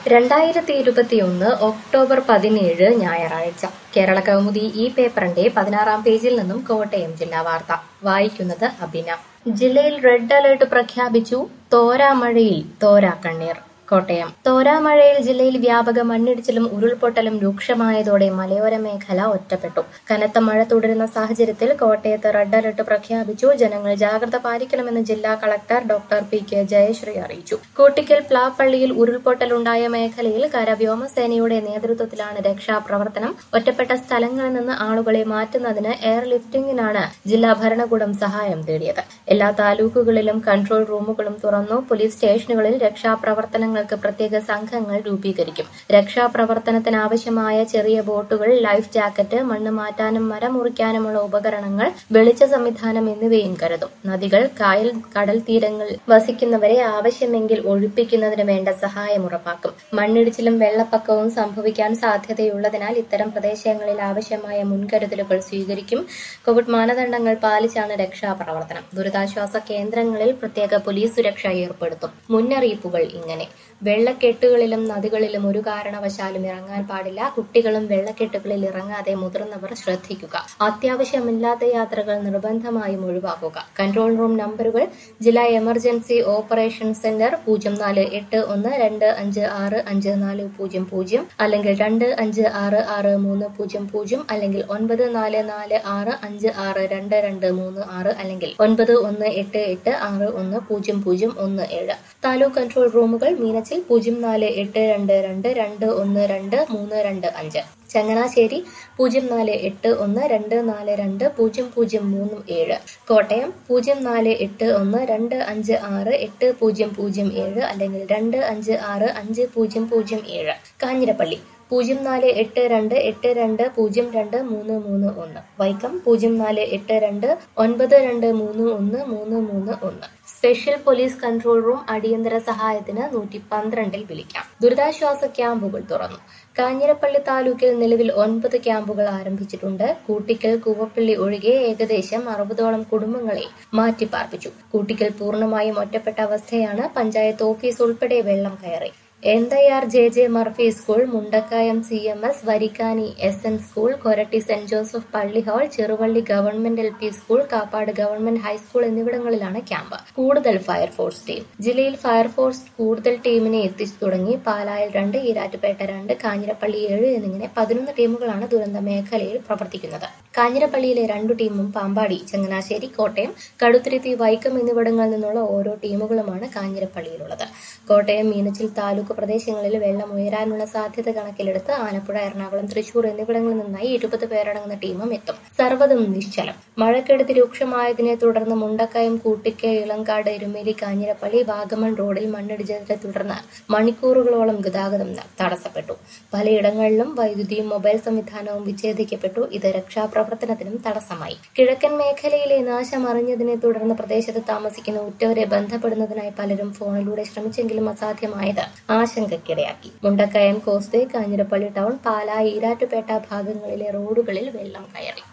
രണ്ടായിരത്തി ഇരുപത്തിയൊന്ന് ഒക്ടോബർ പതിനേഴ് ഞായറാഴ്ച കേരള കൗമുദി ഈ പേപ്പറിന്റെ പതിനാറാം പേജിൽ നിന്നും കോട്ടയം ജില്ലാ വാർത്ത വായിക്കുന്നത് അബിന ജില്ലയിൽ റെഡ് അലർട്ട് പ്രഖ്യാപിച്ചു തോരാമഴയിൽ തോരാ കണ്ണീർ കോട്ടയം തോരാമഴയിൽ ജില്ലയിൽ വ്യാപക മണ്ണിടിച്ചിലും ഉരുൾപൊട്ടലും രൂക്ഷമായതോടെ മലയോര മേഖല ഒറ്റപ്പെട്ടു കനത്ത മഴ തുടരുന്ന സാഹചര്യത്തിൽ കോട്ടയത്ത് റെഡ് അലർട്ട് പ്രഖ്യാപിച്ചു ജനങ്ങൾ ജാഗ്രത പാലിക്കണമെന്ന് ജില്ലാ collector doctor P K Jayasree അറിയിച്ചു കൂട്ടിക്കൽ പ്ലാപ്പള്ളിയിൽ ഉരുൾപൊട്ടലുണ്ടായ മേഖലയിൽ കരവ്യോമസേനയുടെ നേതൃത്വത്തിലാണ് രക്ഷാപ്രവർത്തനം ഒറ്റപ്പെട്ട സ്ഥലങ്ങളിൽ നിന്ന് ആളുകളെ മാറ്റുന്നതിന് എയർ ലിഫ്റ്റിംഗിനാണ് ജില്ലാ ഭരണകൂടം സഹായം തേടിയത് എല്ലാ താലൂക്കുകളിലും കൺട്രോൾ റൂമുകളും തുറന്നു പോലീസ് സ്റ്റേഷനുകളിൽ രക്ഷാപ്രവർത്തനങ്ങൾക്ക് പ്രത്യേക സംഘങ്ങൾ രൂപീകരിക്കും രക്ഷാപ്രവർത്തനത്തിന് ആവശ്യമായ ചെറിയ ബോട്ടുകൾ ലൈഫ് ജാക്കറ്റ് മണ്ണ് മാറ്റാനും മരം മുറിക്കാനുമുള്ള ഉപകരണങ്ങൾ വെളിച്ച സംവിധാനം എന്നിവയും കരുതും നദികൾ കായൽ കടൽ തീരങ്ങളിൽ വസിക്കുന്നവരെ ആവശ്യമെങ്കിൽ ഒഴിപ്പിക്കുന്നതിന് വേണ്ട സഹായം ഉറപ്പാക്കും മണ്ണിടിച്ചിലും വെള്ളപ്പൊക്കവും സംഭവിക്കാൻ സാധ്യതയുള്ളതിനാൽ ഇത്തരം പ്രദേശങ്ങളിൽ ആവശ്യമായ മുൻകരുതലുകൾ സ്വീകരിക്കും കോവിഡ് മാനദണ്ഡങ്ങൾ പാലിച്ചാണ് രക്ഷാപ്രവർത്തനം ദുരിതാശ്വാസ കേന്ദ്രങ്ങളിൽ പ്രത്യേക പോലീസ് സുരക്ഷ ഏർപ്പെടുത്തും മുന്നറിയിപ്പുകൾ ഇങ്ങനെ വെള്ളക്കെട്ടുകളിലും നദികളിലും ഒരു കാരണവശാലും ഇറങ്ങാൻ പാടില്ല കുട്ടികളും വെള്ളക്കെട്ടുകളിൽ ഇറങ്ങാതെ മുതിർന്നവർ ശ്രദ്ധിക്കുക അത്യാവശ്യമില്ലാത്ത യാത്രകൾ നിർബന്ധമായും ഒഴിവാക്കുക കൺട്രോൾ റൂം നമ്പറുകൾ ജില്ലാ എമർജൻസി ഓപ്പറേഷൻ സെന്റർ പൂജ്യം നാല് എട്ട് ഒന്ന് രണ്ട് അഞ്ച് ആറ് അഞ്ച് നാല് പൂജ്യം പൂജ്യം അല്ലെങ്കിൽ രണ്ട് അഞ്ച് ആറ് ആറ് മൂന്ന് പൂജ്യം പൂജ്യം അല്ലെങ്കിൽ ഒൻപത് നാല് നാല് ആറ് അഞ്ച് ആറ് രണ്ട് രണ്ട് മൂന്ന് ആറ് അല്ലെങ്കിൽ ഒൻപത് ഒന്ന് എട്ട് എട്ട് ആറ് ഒന്ന് പൂജ്യം പൂജ്യം ഒന്ന് ഏഴ് താലൂക്ക് കൺട്രോൾ റൂമുകൾ മീനച്ചിൽ പൂജ്യം നാല് എട്ട് രണ്ട് രണ്ട് രണ്ട് ഒന്ന് രണ്ട് മൂന്ന് രണ്ട് അഞ്ച് ചങ്ങനാശ്ശേരി പൂജ്യം നാല് എട്ട് ഒന്ന് രണ്ട് നാല് രണ്ട് പൂജ്യം പൂജ്യം മൂന്ന് ഏഴ് കോട്ടയം പൂജ്യം നാല് എട്ട് ഒന്ന് രണ്ട് അഞ്ച് ആറ് എട്ട് പൂജ്യം പൂജ്യം ഏഴ് അല്ലെങ്കിൽ രണ്ട് അഞ്ച് ആറ് അഞ്ച് പൂജ്യം പൂജ്യം ഏഴ് കാഞ്ഞിരപ്പള്ളി പൂജ്യം നാല് എട്ട് രണ്ട് എട്ട് രണ്ട് പൂജ്യം രണ്ട് മൂന്ന് മൂന്ന് ഒന്ന് വൈക്കം പൂജ്യം നാല് എട്ട് രണ്ട് ഒൻപത് രണ്ട് മൂന്ന് ഒന്ന് മൂന്ന് മൂന്ന് ഒന്ന് സ്പെഷ്യൽ പോലീസ് കൺട്രോൾ റൂം അടിയന്തര സഹായത്തിന് നൂറ്റി പന്ത്രണ്ടിൽ വിളിക്കാം ദുരിതാശ്വാസ ക്യാമ്പുകൾ തുറന്നു കാഞ്ഞിരപ്പള്ളി താലൂക്കിൽ നിലവിൽ ഒൻപത് ക്യാമ്പുകൾ ആരംഭിച്ചിട്ടുണ്ട് കൂട്ടിക്കൽ കൂവപ്പള്ളി ഒഴികെ ഏകദേശം അറുപതോളം കുടുംബങ്ങളെ മാറ്റിപ്പാർപ്പിച്ചു കൂട്ടിക്കൽ പൂർണ്ണമായും ഒറ്റപ്പെട്ട അവസ്ഥയാണ് പഞ്ചായത്ത് ഓഫീസ് ഉൾപ്പെടെ വെള്ളം കയറി Enthayar J J Murphy school Mundakayam C M S Varikkani S N school Koratty saint Joseph പള്ളി hall Cheruvally government L P school Kappad government high school എന്നിവിടങ്ങളിലാണ് ക്യാമ്പ് കൂടുതൽ ഫയർഫോഴ്സ് ടീം ജില്ലയിൽ ഫയർഫോഴ്സ് കൂടുതൽ ടീമിനെ എത്തിച്ചു തുടങ്ങി പാലായിൽ രണ്ട് ഈരാറ്റുപേട്ട രണ്ട് കാഞ്ഞിരപ്പള്ളി ഏഴ് എന്നിങ്ങനെ പതിനൊന്ന് ടീമുകളാണ് ദുരന്ത മേഖലയിൽ പ്രവർത്തിക്കുന്നത് കാഞ്ഞിരപ്പള്ളിയിലെ രണ്ടു ടീമും പാമ്പാടി ചങ്ങനാശ്ശേരി കോട്ടയം കടുത്തുരുത്തി വൈക്കം എന്നിവിടങ്ങളിൽ നിന്നുള്ള ഓരോ ടീമുകളുമാണ് കാഞ്ഞിരപ്പള്ളിയിലുള്ളത് കോട്ടയം മീനച്ചിൽ താലൂക്ക് പ്രദേശങ്ങളിൽ വെള്ളം ഉയരാനുള്ള സാധ്യത കണക്കിലെടുത്ത് ആലപ്പുഴ എറണാകുളം തൃശൂർ എന്നിവിടങ്ങളിൽ നിന്നായി ഇരുപത് പേരടങ്ങുന്ന ടീമും എത്തും സർവ്വതും നിശ്ചലം മഴക്കെടുതി രൂക്ഷമായതിനെ തുടർന്ന് മുണ്ടക്കയം കൂട്ടിക്ക ഇളങ്കാട് എരുമേലി കാഞ്ഞിരപ്പള്ളി വാഗമൺ റോഡിൽ മണ്ണിടിച്ചതിനെ തുടർന്ന് മണിക്കൂറുകളോളം ഗതാഗതം തടസ്സപ്പെട്ടു പലയിടങ്ങളിലും വൈദ്യുതിയും മൊബൈൽ സംവിധാനവും വിച്ഛേദിക്കപ്പെട്ടു ഇത് രക്ഷാപ്രവർത്തനത്തിനും തടസ്സമായി കിഴക്കൻ മേഖലയിലെ നാശം അറിഞ്ഞതിനെ തുടർന്ന് പ്രദേശത്ത് താമസിക്കുന്ന ഉറ്റവരെ ബന്ധപ്പെടുന്നതിനായി പലരും ഫോണിലൂടെ ശ്രമിച്ചെങ്കിലും അസാധ്യമായത് ആശങ്കയ്ക്കിടയാക്കി മുണ്ടക്കയം കോസ്വേ കാഞ്ഞിരപ്പള്ളി ടൗൺ പാലാ ഈരാറ്റുപേട്ട ഭാഗങ്ങളിലെ റോഡുകളിൽ വെള്ളം കയറി